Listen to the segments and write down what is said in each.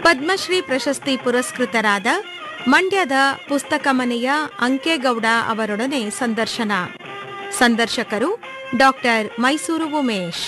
ಪದ್ಮಶ್ರೀ ಪ್ರಶಸ್ತಿ ಪುರಸ್ಕೃತರಾದ ಮಂಡ್ಯದ ಪುಸ್ತಕ ಮನೆಯ ಅಂಕೇಗೌಡ ಅವರೊಡನೆ ಸಂದರ್ಶನ ಸಂದರ್ಶಕರು ಡಾಕ್ಟರ್ ಮೈಸೂರು ಉಮೇಶ್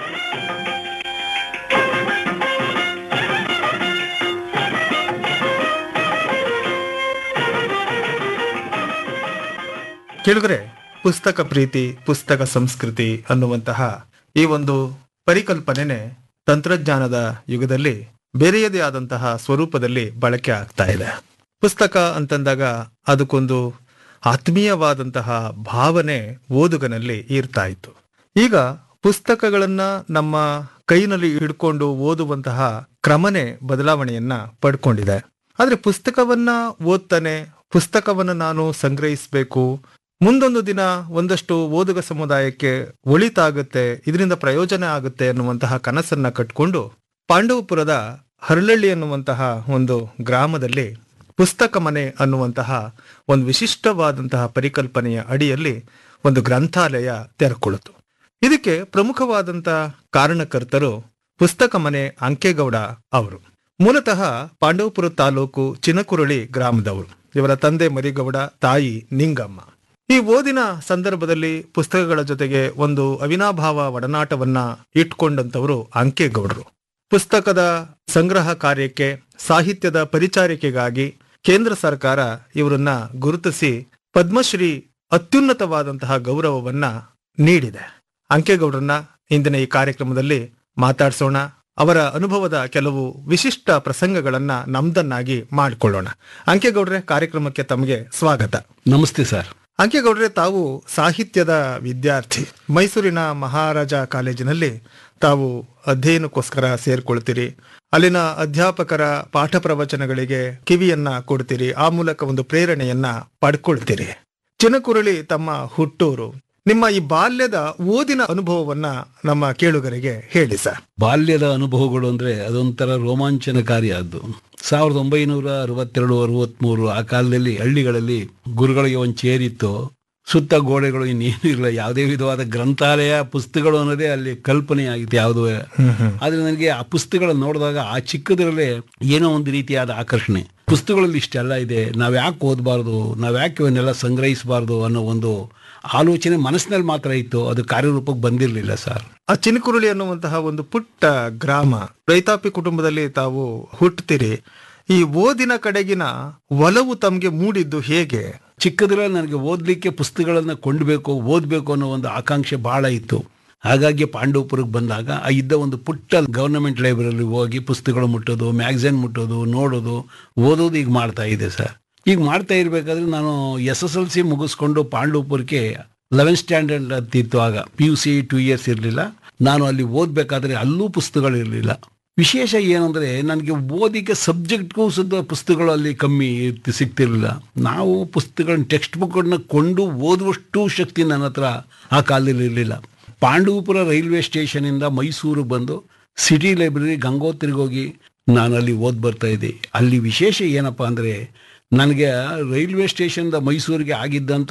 ಕೇಳಿದ್ರೆ ಪುಸ್ತಕ ಪ್ರೀತಿ ಪುಸ್ತಕ ಸಂಸ್ಕೃತಿ ಅನ್ನುವಂತಹ ಈ ಒಂದು ಪರಿಕಲ್ಪನೆನೆ ತಂತ್ರಜ್ಞಾನದ ಯುಗದಲ್ಲಿ ಬೇರೆಯದೇ ಆದಂತಹ ಸ್ವರೂಪದಲ್ಲಿ ಬಳಕೆ ಆಗ್ತಾ ಇದೆ ಪುಸ್ತಕ ಅಂತಂದಾಗ ಅದಕ್ಕೊಂದು ಆತ್ಮೀಯವಾದಂತಹ ಭಾವನೆ ಓದುಗನಲ್ಲಿ ಇರ್ತಾ ಇತ್ತು ಈಗ ಪುಸ್ತಕಗಳನ್ನ ನಮ್ಮ ಕೈನಲ್ಲಿ ಹಿಡ್ಕೊಂಡು ಓದುವಂತಹ ಕ್ರಮನೆ ಬದಲಾವಣೆಯನ್ನ ಪಡ್ಕೊಂಡಿದೆ ಆದ್ರೆ ಪುಸ್ತಕವನ್ನ ಓದ್ತಾನೆ ಪುಸ್ತಕವನ್ನ ನಾನು ಸಂಗ್ರಹಿಸಬೇಕು ಮುಂದೊಂದು ದಿನ ಒಂದಷ್ಟು ಓದುಗ ಸಮುದಾಯಕ್ಕೆ ಒಳಿತಾಗುತ್ತೆ ಇದರಿಂದ ಪ್ರಯೋಜನ ಆಗುತ್ತೆ ಅನ್ನುವಂತಹ ಕನಸನ್ನ ಕಟ್ಕೊಂಡು ಪಾಂಡವಪುರದ ಹರಳಳ್ಳಿ ಅನ್ನುವಂತಹ ಒಂದು ಗ್ರಾಮದಲ್ಲಿ ಪುಸ್ತಕ ಮನೆ ಅನ್ನುವಂತಹ ಒಂದು ವಿಶಿಷ್ಟವಾದಂತಹ ಪರಿಕಲ್ಪನೆಯ ಅಡಿಯಲ್ಲಿ ಒಂದು ಗ್ರಂಥಾಲಯ ತೆರೆಕೊಳ್ಳುತ್ತು ಇದಕ್ಕೆ ಪ್ರಮುಖವಾದಂತಹ ಕಾರಣಕರ್ತರು ಪುಸ್ತಕ ಮನೆ ಅಂಕೇಗೌಡ ಅವರು ಮೂಲತಃ ಪಾಂಡವಪುರ ತಾಲೂಕು ಚಿನಕುರಳಿ ಗ್ರಾಮದವರು ಇವರ ತಂದೆ ಮರಿಗೌಡ ತಾಯಿ ನಿಂಗಮ್ಮ ಈ ಓದಿನ ಸಂದರ್ಭದಲ್ಲಿ ಪುಸ್ತಕಗಳ ಜೊತೆಗೆ ಒಂದು ಅವಿನಾಭಾವ ಒಡನಾಟವನ್ನ ಇಟ್ಕೊಂಡಂತವರು ಅಂಕೇಗೌಡರು ಪುಸ್ತಕದ ಸಂಗ್ರಹ ಕಾರ್ಯಕ್ಕೆ ಸಾಹಿತ್ಯದ ಪರಿಚಾರಿಕೆಗಾಗಿ ಕೇಂದ್ರ ಸರ್ಕಾರ ಇವರನ್ನ ಗುರುತಿಸಿ ಪದ್ಮಶ್ರೀ ಅತ್ಯುನ್ನತವಾದಂತಹ ಗೌರವವನ್ನ ನೀಡಿದೆ ಅಂಕೇಗೌಡರನ್ನ ಇಂದಿನ ಈ ಕಾರ್ಯಕ್ರಮದಲ್ಲಿ ಮಾತಾಡ್ಸೋಣ ಅವರ ಅನುಭವದ ಕೆಲವು ವಿಶಿಷ್ಟ ಪ್ರಸಂಗಗಳನ್ನ ನಮ್ದನ್ನಾಗಿ ಮಾಡಿಕೊಳ್ಳೋಣ ಅಂಕೇಗೌಡ್ರೆ ಕಾರ್ಯಕ್ರಮಕ್ಕೆ ತಮಗೆ ಸ್ವಾಗತ ನಮಸ್ತೆ ಸರ್ ಅಂಕೇಗೌಡ್ರೆ ತಾವು ಸಾಹಿತ್ಯದ ವಿದ್ಯಾರ್ಥಿ ಮೈಸೂರಿನ ಮಹಾರಾಜ ಕಾಲೇಜಿನಲ್ಲಿ ತಾವು ಅಧ್ಯಯನಕ್ಕೋಸ್ಕರ ಸೇರ್ಕೊಳ್ತೀರಿ ಅಲ್ಲಿನ ಅಧ್ಯಾಪಕರ ಪಾಠ ಪ್ರವಚನಗಳಿಗೆ ಕಿವಿಯನ್ನ ಕೊಡ್ತೀರಿ ಆ ಮೂಲಕ ಒಂದು ಪ್ರೇರಣೆಯನ್ನ ಪಡ್ಕೊಳ್ತೀರಿ ಚಿನಕುರಳಿ ತಮ್ಮ ಹುಟ್ಟೂರು ನಿಮ್ಮ ಈ ಬಾಲ್ಯದ ಓದಿನ ಅನುಭವವನ್ನ ನಮ್ಮ ಕೇಳುಗರಿಗೆ ಹೇಳಿ ಸರ್ ಬಾಲ್ಯದ ಅನುಭವಗಳು ಅಂದ್ರೆ ಅದೊಂಥರ ರೋಮಾಂಚನಕಾರಿ ಆದ್ದು ಸಾವಿರದ ಒಂಬೈನೂರ ಅರವತ್ತೆರಡು ಅರವತ್ಮೂರು ಆ ಕಾಲದಲ್ಲಿ ಹಳ್ಳಿಗಳಲ್ಲಿ ಗುರುಗಳಿಗೆ ಒಂದು ಚೇರಿತ್ತು ಸುತ್ತ ಗೋಡೆಗಳು ಇನ್ನೇನು ಇಲ್ಲ ಯಾವುದೇ ವಿಧವಾದ ಗ್ರಂಥಾಲಯ ಪುಸ್ತಕಗಳು ಅನ್ನೋದೇ ಅಲ್ಲಿ ಕಲ್ಪನೆ ಆಗಿತ್ತು ಯಾವುದೋ ಆದ್ರೆ ನನಗೆ ಆ ಪುಸ್ತಕಗಳು ನೋಡಿದಾಗ ಆ ಚಿಕ್ಕದರಲ್ಲೇ ಏನೋ ಒಂದು ರೀತಿಯಾದ ಆಕರ್ಷಣೆ ಪುಸ್ತಕಗಳಲ್ಲಿ ಇಷ್ಟೆಲ್ಲ ಇದೆ ನಾವ್ ಯಾಕೆ ಓದಬಾರ್ದು ನಾವ್ ಯಾಕೆ ಇವನ್ನೆಲ್ಲ ಸಂಗ್ರಹಿಸಬಾರ್ದು ಅನ್ನೋ ಒಂದು ಆಲೋಚನೆ ಮನಸ್ಸಿನಲ್ಲಿ ಮಾತ್ರ ಇತ್ತು ಅದು ಕಾರ್ಯರೂಪಕ್ಕೆ ಬಂದಿರಲಿಲ್ಲ ಸರ್ ಆ ಚಿನಕುರುಳಿ ಅನ್ನುವಂತಹ ಒಂದು ಪುಟ್ಟ ಗ್ರಾಮ ರೈತಾಪಿ ಕುಟುಂಬದಲ್ಲಿ ತಾವು ಹುಟ್ಟುತ್ತೀರಿ ಈ ಓದಿನ ಕಡೆಗಿನ ಒಲವು ತಮ್ಗೆ ಮೂಡಿದ್ದು ಹೇಗೆ ಚಿಕ್ಕದ್ರಲ್ಲಿ ನನಗೆ ಓದಲಿಕ್ಕೆ ಪುಸ್ತಕಗಳನ್ನ ಕೊಂಡ್ಬೇಕು ಓದಬೇಕು ಅನ್ನೋ ಒಂದು ಆಕಾಂಕ್ಷೆ ಬಹಳ ಇತ್ತು ಹಾಗಾಗಿ ಪಾಂಡವಪುರಕ್ಕೆ ಬಂದಾಗ ಆ ಇದ್ದ ಒಂದು ಪುಟ್ಟ ಗವರ್ನಮೆಂಟ್ ಲೈಬ್ರರಿ ಹೋಗಿ ಪುಸ್ತಕಗಳು ಮುಟ್ಟೋದು ಮ್ಯಾಗಝೈನ್ ಮುಟ್ಟೋದು ನೋಡೋದು ಓದೋದು ಈಗ ಮಾಡ್ತಾ ಇದೆ ಸರ್ ಈಗ ಮಾಡ್ತಾ ಇರಬೇಕಾದ್ರೆ ನಾನು ಎಸ್ ಎಸ್ ಎಲ್ ಸಿ ಮುಗಿಸ್ಕೊಂಡು ಪಾಂಡವಪುರಕ್ಕೆ ಲೆವೆನ್ ಸ್ಟ್ಯಾಂಡರ್ಡ್ ಅಂತಿತ್ತು ಆಗ P U C two years ಇರಲಿಲ್ಲ ನಾನು ಅಲ್ಲಿ ಓದಬೇಕಾದ್ರೆ ಅಲ್ಲೂ ಪುಸ್ತಕಗಳು ಇರಲಿಲ್ಲ ವಿಶೇಷ ಏನಂದ್ರೆ ನನಗೆ ಓದಿಗೆ ಸಬ್ಜೆಕ್ಟ್ಗೂ ಸುದ್ದ ಪುಸ್ತಕಗಳು ಅಲ್ಲಿ ಕಮ್ಮಿ ಇರ್ತಿ- ಸಿಗ್ತಿರ್ಲಿಲ್ಲ ನಾವು ಪುಸ್ತಕಗಳನ್ನ ಟೆಕ್ಸ್ಟ್ ಬುಕ್ಗಳನ್ನ ಕೊಂಡು ಓದುವಷ್ಟು ಶಕ್ತಿ ನನ್ನ ಹತ್ರ ಆ ಕಾಲದಲ್ಲಿ ಇರಲಿಲ್ಲ ಪಾಂಡವಪುರ ರೈಲ್ವೆ ಸ್ಟೇಷನಿಂದ ಮೈಸೂರಿಗೆ ಬಂದು ಸಿಟಿ ಲೈಬ್ರರಿ ಗಂಗೋತ್ರಿಗೆ ಹೋಗಿ ನಾನು ಅಲ್ಲಿ ಓದ್ ಬರ್ತಾ ಇದ್ದೆ ಅಲ್ಲಿ ವಿಶೇಷ ಏನಪ್ಪ ಅಂದರೆ ನನಗೆ ರೈಲ್ವೆ ಸ್ಟೇಷನ್ದ ಮೈಸೂರಿಗೆ ಆಗಿದ್ದಂಥ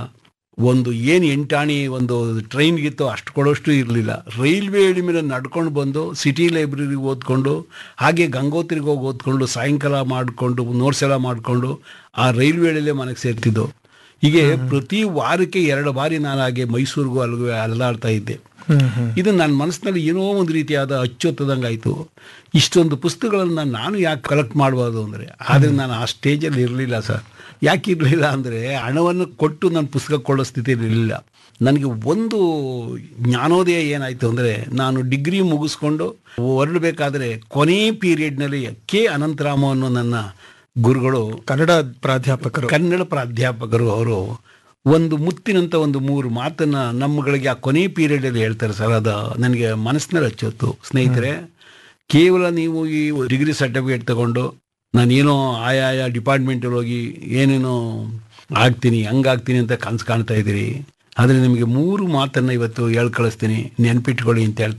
ಒಂದು ಏನು ಎಂಟಾಣಿ ಒಂದು ಟ್ರೈನ್ಗಿತ್ತು ಅಷ್ಟು ಕೊಡೋಷ್ಟು ಇರಲಿಲ್ಲ ರೈಲ್ವೆ ಹೇಳಿ ಮೇಲೆ ನಡ್ಕೊಂಡು ಬಂದು ಸಿಟಿ ಲೈಬ್ರರಿಗೆ ಓದ್ಕೊಂಡು ಹಾಗೆ ಗಂಗೋತ್ರಿಗೆ ಹೋಗಿ ಓದ್ಕೊಂಡು ಸಾಯಂಕಾಲ ಮಾಡಿಕೊಂಡು ನೋಟ್ಸ್ ಎಲ್ಲ ಮಾಡಿಕೊಂಡು ಆ ರೈಲ್ವೆ ಹೇಳಿಲೇ ಮನೆಗೆ ಸೇರ್ತಿದ್ದು ಹೀಗೆ ಪ್ರತಿ ವಾರಕ್ಕೆ ಎರಡು ಬಾರಿ ನಾನು ಹಾಗೆ ಮೈಸೂರಿಗೂ ಅಲ್ಲಿಗೂ ಅಲ್ಲಾಡ್ತಾ ಇದ್ದೆ ಇದು ನನ್ನ ಮನಸ್ಸಿನಲ್ಲಿ ಏನೋ ಒಂದು ರೀತಿಯಾದ ಅಚ್ಚೊತ್ತದಂಗೆ ಆಯಿತು ಇಷ್ಟೊಂದು ಪುಸ್ತಕಗಳನ್ನ ನಾನು ಯಾಕೆ ಕಲೆಕ್ಟ್ ಮಾಡಬಾರ್ದು ಅಂದರೆ ಆದರೆ ನಾನು ಆ ಸ್ಟೇಜಲ್ಲಿ ಇರಲಿಲ್ಲ ಸರ್ ಯಾಕೆ ಇರಲಿಲ್ಲ ಅಂದರೆ ಹಣವನ್ನು ಕೊಟ್ಟು ನಾನು ಪುಸ್ತಕ ಕೊಳ್ಳೋ ಸ್ಥಿತಿಯಲ್ಲಿ ಇರಲಿಲ್ಲ ನನಗೆ ಒಂದು ಜ್ಞಾನೋದಯ ಏನಾಯಿತು ಅಂದರೆ ನಾನು ಡಿಗ್ರಿ ಮುಗಿಸ್ಕೊಂಡು ಹೊರಡಬೇಕಾದ್ರೆ ಕೊನೆ ಪೀರಿಯಡ್ನಲ್ಲಿ ಕೆ ಅನಂತರಾಮ ಅನ್ನೋ ನನ್ನ ಗುರುಗಳು ಕನ್ನಡ ಪ್ರಾಧ್ಯಾಪಕರು ಕನ್ನಡ ಪ್ರಾಧ್ಯಾಪಕರು ಅವರು ಒಂದು ಮುತ್ತಿನಂತ ಒಂದು ಮೂರು ಮಾತನ್ನ ನಮ್ಮಗಳಿಗೆ ಆ ಕೊನೆ ಪೀರಿಯಡ್ ಅಲ್ಲಿ ಹೇಳ್ತಾರೆ ಸರ್ ಅದು ನನಗೆ ಮನಸ್ಸಿನಲ್ಲಿ ಹಚ್ಚೋತ್ತು ಸ್ನೇಹಿತರೆ ಕೇವಲ ನೀವು ಈ ಡಿಗ್ರಿ ಸರ್ಟಿಫಿಕೇಟ್ ತಗೊಂಡು ನಾನೇನೋ ಆಯಾಯ ಡಿಪಾರ್ಟ್ಮೆಂಟಲ್ಲಿ ಹೋಗಿ ಏನೇನೋ ಆಗ್ತೀನಿ ಹಂಗಾಗ್ತೀನಿ ಅಂತ ಕನ್ಸು ಕಾಣ್ತಾ ಇದ್ದೀರಿ ಆದರೆ ನಿಮಗೆ ಮೂರು ಮಾತನ್ನ ಇವತ್ತು ಹೇಳ್ ಕಳಿಸ್ತೀನಿ ನೆನ್ಪಿಟ್ಕೊಳ್ಳಿ ಅಂತ ಹೇಳ್ತಾರೆ